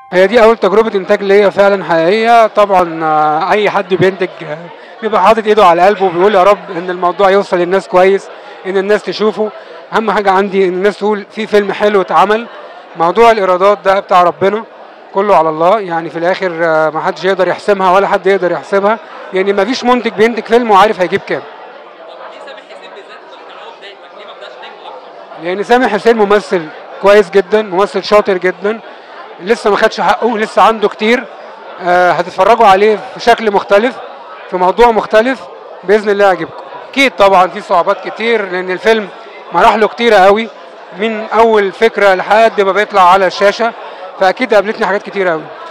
هي دي اول تجربه انتاج ليا فعلا حقيقيه طبعا آه، اي حد بينتج آه، بيبقى حاطط ايده على قلبه وبيقول يا رب ان الموضوع يوصل للناس كويس ان الناس تشوفه اهم حاجه عندي ان الناس تقول في فيلم حلو اتعمل موضوع الايرادات ده بتاع ربنا كله على الله يعني في الاخر آه، ما حدش يقدر يحسمها ولا حد يقدر يحسبها يعني ما فيش منتج بينتج فيلم وعارف هيجيب كام لان سامح حسين ممثل كويس جدا ممثل شاطر جدا لسه ما خدش حقه لسه عنده كتير آه هتتفرجوا عليه في شكل مختلف في موضوع مختلف باذن الله يعجبكم اكيد طبعا في صعوبات كتير لان الفيلم مراحله كتيره قوي من اول فكره لحد ما بيطلع على الشاشه فاكيد قابلتني حاجات كتيره قوي